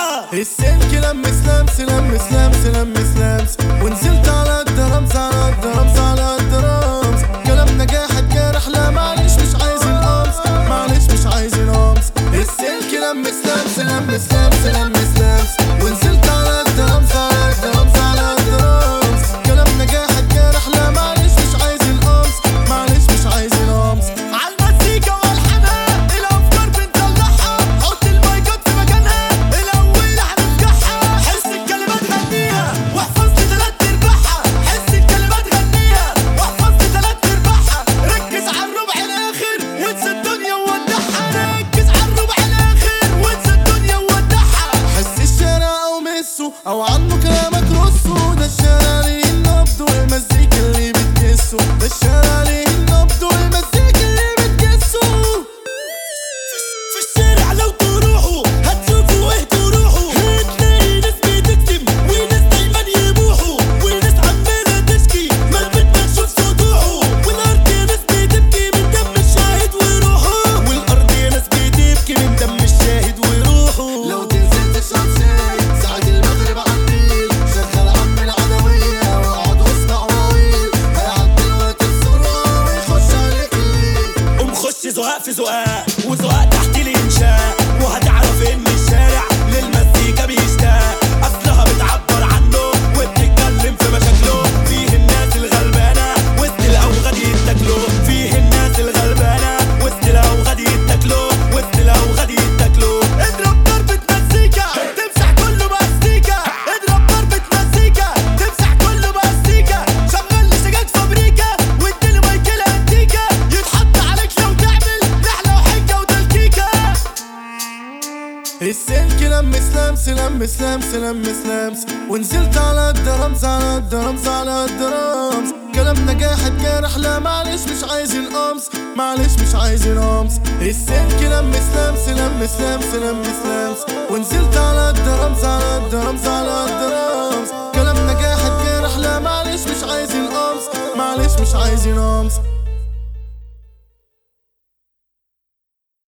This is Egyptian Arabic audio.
والضحى السلك لمس لمس لمس لمس لمس لمس ونزلت على الدرمز على الدرمز على الدرمز كلام نجاحك جارح لا معلش مش عايز القمص معلش مش عايز القمص السلك لمس لمس لمس لمس لمس لمس ونزلت على الدرمز على الدرمز على الدرمز كلام نجاحك جارح لا معلش مش عايز القمص معلش مش عايز القمص عالمزيكا والحنان الافكار بنطلعها حط المايكات في مكانها الاول هنفجعها حس الكلمات غنيها واحفظ لي تلات ارباعها حس الكلمات غنيها واحفظ لي تلات ارباعها ركز على الربع الاخر وانسى الدنيا وودعها ركز على الربع الاخر وانسى الدنيا وودعها حس الشارع او مسه او عنه كلامك رصه ده الشارع ليه النبض والمزيكا اللي بتكسه ده الشارع ليه النبض والمزيكا اللي بتكسه في الشارع لو تروحوا هتشوفوا ايه تروحوا هتلاقي ناس بتكتم وناس دايما يبوحوا وناس عمالة تشكي ما البيت مكشوف سطوحه والارض ناس بتبكي من دم الشاهد وروحه والارض ناس بتبكي من دم الشاهد وروحه لو تنزل تشرب شاي ساعة المغرب عالنيل شغل عم العدوية واقعد واسمع مواويل هيعدي الوقت بسرعة ويخش عليك الليل قوم خش زقاق في زقاق وزقاق تحت الانشاء وهتعرف ان الشارع للمزيكا بيشتاق اصلها بتعبر عنه وبتتكلم في مشاكله فيه الناس الغلبانه وسط الاوغاد يتاكلوا فيه الناس الغلبانه وسط الاوغاد يتاكلوا وسط الاوغاد يتاكلوا اضرب ضربة مزيكا تمسح كله باستيكا اضرب ضربة مزيكا تمسح كله باستيكا شغل لي سجاد فابريكا واديله مايكل انتيكا يتحط عليك لو تعمل نحلة وحجة وتلكيكا السلك لمس لمس لمس لمس لمس لمس ونزلت على الدرمز على الدرمز على الدرمز كلام نجاحك جارح لا معلش مش عايز القمص معلش مش عايز القمص السلك لمس لمس لمس لمس لمس لمس ونزلت على الدرمز على الدرمز على الدرمز كلام نجاحك جارح لا معلش مش عايز القمص معلش مش عايز القمص